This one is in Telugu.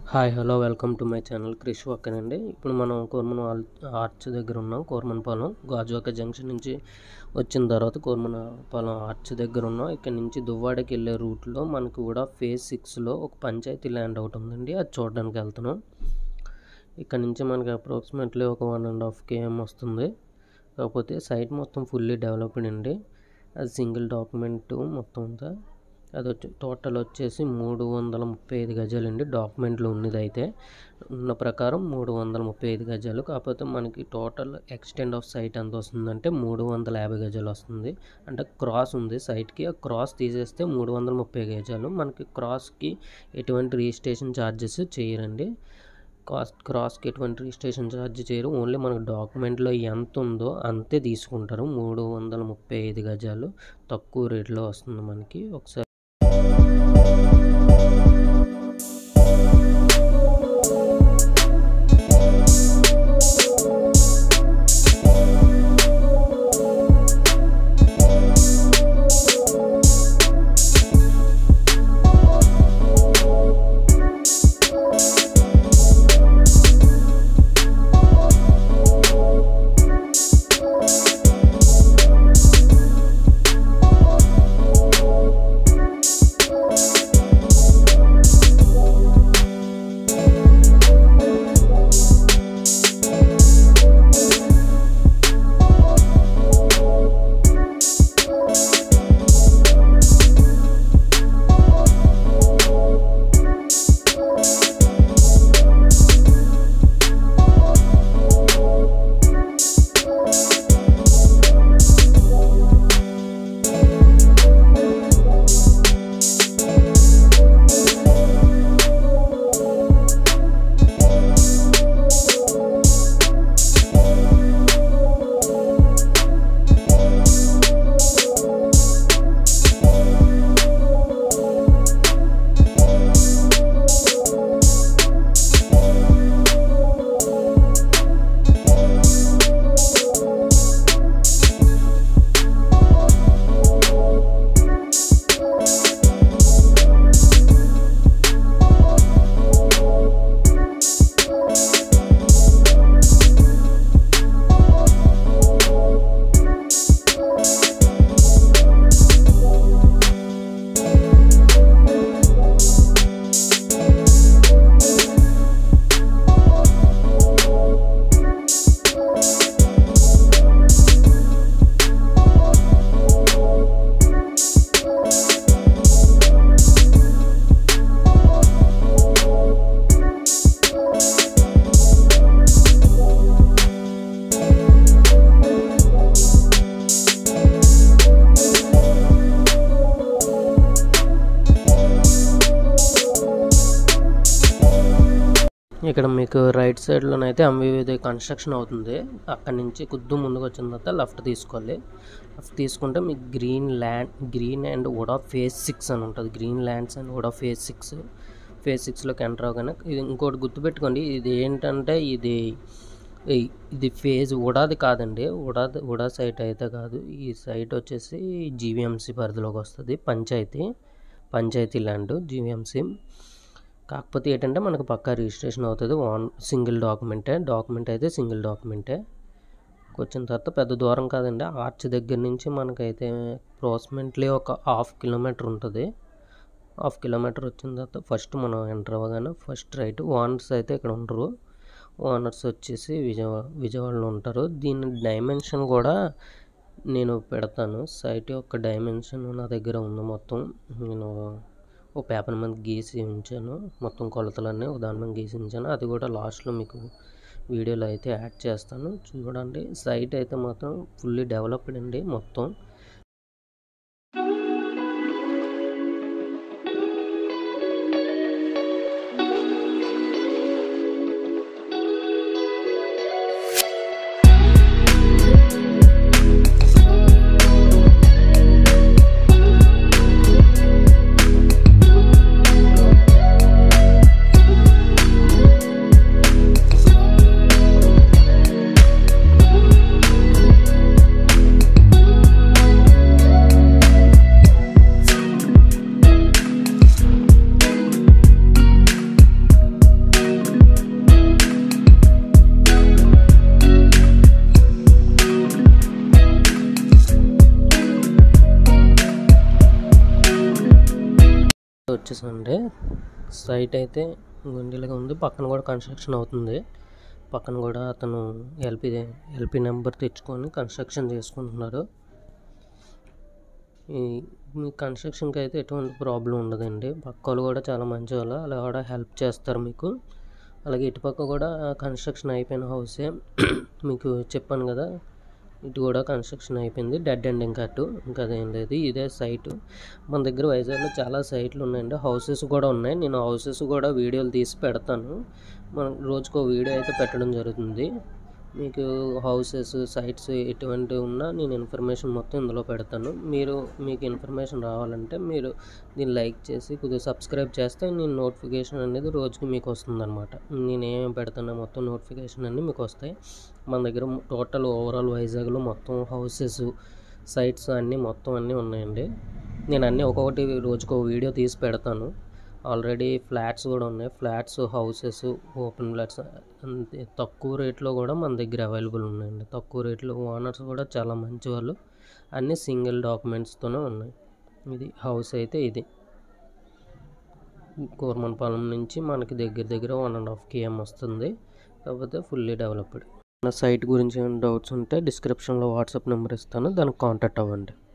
hi hello welcome to my channel Krish అండి ఇప్పుడు మనం కోర్మన్ ఆల్ ఆర్చ్ దగ్గర ఉన్నాం కోర్మన్పాలెం గాజువాక జంక్షన్ నుంచి వచ్చిన తర్వాత కోర్మన్పాలెం ఆర్చ్ దగ్గర ఉన్నాం ఇక్కడ నుంచి దువ్వాడకి వెళ్ళే రూట్లో మనకు కూడా ఫేజ్ సిక్స్లో ఒక పంచాయతీ ల్యాండ్ ఒకటి ఉందండి అది చూడడానికి వెళ్తున్నాం ఇక్కడ నుంచి మనకి అప్రాక్సిమేట్లీ ఒక వన్ అండ్ హాఫ్ కేఎం వస్తుంది కాకపోతే సైట్ మొత్తం ఫుల్లీ డెవలప్డ్ అండి అది సింగిల్ డాక్యుమెంట్ మొత్తం అంతా అది వచ్చి టోటల్ వచ్చేసి మూడు వందల ముప్పై ఐదు గజాలండి డాక్యుమెంట్లు ఉన్నది అయితే ఉన్న ప్రకారం మూడు వందల ముప్పై ఐదు గజాలు కాకపోతే మనకి టోటల్ ఎక్స్టెండ్ ఆఫ్ సైట్ ఎంత వస్తుందంటే మూడు వందల యాభై గజాలు వస్తుంది అంటే క్రాస్ ఉంది సైట్కి ఆ క్రాస్ తీసేస్తే మూడు వందల ముప్పై గజాలు మనకి క్రాస్కి ఎటువంటి రిజిస్ట్రేషన్ ఛార్జెస్ చేయరండి కాస్ట్ క్రాస్కి ఎటువంటి రిజిస్ట్రేషన్ ఛార్జ్ చేయరు ఓన్లీ మనకు డాక్యుమెంట్లో ఎంత ఉందో అంతే తీసుకుంటారు మూడు వందల ముప్పై ఐదు గజాలు తక్కువ రేట్లో వస్తుంది మనకి ఒకసారి ఇక్కడ మీకు రైట్ సైడ్లోనైతే అంబివేది కన్స్ట్రక్షన్ అవుతుంది అక్కడ నుంచి కొద్ది ముందుకు వచ్చిన తర్వాత లెఫ్ట్ తీసుకోవాలి లెఫ్ట్ తీసుకుంటే మీకు green land green and VUDA phase six అని ఉంటుంది green lands and VUDA phase six phase సిక్స్లోకి ఎంటర్ అవగానే ఇది ఇంకోటి గుర్తుపెట్టుకోండి ఇది ఏంటంటే ఇది ఇది ఫేజ్ ఉడాది కాదండి ఉడాది ఉడా సైట్ అయితే కాదు ఈ సైట్ వచ్చేసి జీవీఎంసీ పరిధిలోకి వస్తుంది పంచాయతీ పంచాయతీ ల్యాండ్ జీవీఎంసీ కాకపోతే ఏంటంటే మనకు పక్కా రిజిస్ట్రేషన్ అవుతుంది వన్ సింగిల్ డాక్యుమెంటే డాక్యుమెంట్ అయితే సింగిల్ డాక్యుమెంటే వచ్చిన తర్వాత పెద్ద దూరం కాదండి ఆర్చ్ దగ్గర నుంచి మనకైతే అప్రాక్సిమేట్లీ ఒక హాఫ్ కిలోమీటర్ ఉంటుంది హాఫ్ కిలోమీటర్ వచ్చిన తర్వాత ఫస్ట్ మనం ఎంటర్ అవ్వగానే ఫస్ట్ రైట్ ఓనర్స్ అయితే ఇక్కడ ఉండరు ఓనర్స్ వచ్చేసి విజయవాడ విజయవాడలో ఉంటారు దీని డైమెన్షన్ కూడా నేను పెడతాను సైట్ యొక్క డైమెన్షన్ నా దగ్గర ఉంది మొత్తం నేను ఓ పేపర్ మీద గీసి ఉంచాను మొత్తం కొలతలన్నీ ఒక దాని మీద గీసి ఉంచాను అది కూడా లాస్ట్లో మీకు వీడియోలో అయితే యాడ్ చేస్తాను చూడండి సైట్ అయితే మాత్రం ఫుల్లీ డెవలప్డ్ అండి మొత్తం అండి సైట్ అయితే గుండెలుగా ఉంది పక్కన కూడా కన్స్ట్రక్షన్ అవుతుంది పక్కన కూడా అతను ఎల్పి ఎల్పి నెంబర్ తెచ్చుకొని కన్స్ట్రక్షన్ చేసుకుంటున్నారు ఈ మీ కన్స్ట్రక్షన్కి అయితే ఎటువంటి ప్రాబ్లం ఉండదండి పక్క వాళ్ళు కూడా చాలా మంచి వాళ్ళు అలా కూడా హెల్ప్ చేస్తారు మీకు అలాగే ఇటుపక్క కూడా కన్స్ట్రక్షన్ అయిపోయిన హౌసే మీకు చెప్పాను కదా ఇటు కూడా కన్స్ట్రక్షన్ అయిపోయింది డెడ్ ఎండింగ్ కట్టు ఇంకా అదేం లేదు ఇదే సైటు మన దగ్గర వైజాగ్లో చాలా సైట్లు ఉన్నాయండి హౌసెస్ కూడా ఉన్నాయి నేను హౌసెస్ కూడా వీడియోలు తీసి పెడతాను మనం రోజుకో వీడియో అయితే పెట్టడం జరుగుతుంది మీకు హౌసెస్ సైట్స్ ఎటువంటి ఉన్నా నేను ఇన్ఫర్మేషన్ మొత్తం ఇందులో పెడతాను మీరు మీకు ఇన్ఫర్మేషన్ రావాలంటే మీరు దీన్ని లైక్ చేసి కొద్దిగా సబ్స్క్రైబ్ చేస్తే నేను నోటిఫికేషన్ అనేది రోజుకి మీకు వస్తుంది అనమాట నేను ఏమేమి పెడతానో మొత్తం నోటిఫికేషన్ అన్నీ మీకు వస్తాయి మన దగ్గర టోటల్ ఓవరాల్ వైజాగ్లో మొత్తం హౌసెస్ సైట్స్ అన్నీ మొత్తం అన్నీ ఉన్నాయండి నేను అన్నీ ఒక్కొక్కటి రోజుకో వీడియో తీసి పెడతాను ఆల్రెడీ ఫ్లాట్స్ కూడా ఉన్నాయి ఫ్లాట్స్ హౌసెస్ ఓపెన్ ఫ్లాట్స్ అంతే తక్కువ రేట్లో కూడా మన దగ్గర అవైలబుల్ ఉన్నాయండి తక్కువ రేట్లో ఓనర్స్ కూడా చాలా మంచి వాళ్ళు అన్నీ సింగిల్ డాక్యుమెంట్స్తోనే ఉన్నాయి ఇది హౌస్ అయితే ఇది కూర్మన్పాలెం నుంచి మనకి దగ్గర దగ్గర వన్ అండ్ హాఫ్ కేఎం వస్తుంది కాకపోతే ఫుల్లీ డెవలప్డ్ నా సైట్ గురించి ఏమైనా డౌట్స్ ఉంటే డిస్క్రిప్షన్లో వాట్సాప్ నెంబర్ ఇస్తాను దానికి కాంటాక్ట్ అవ్వండి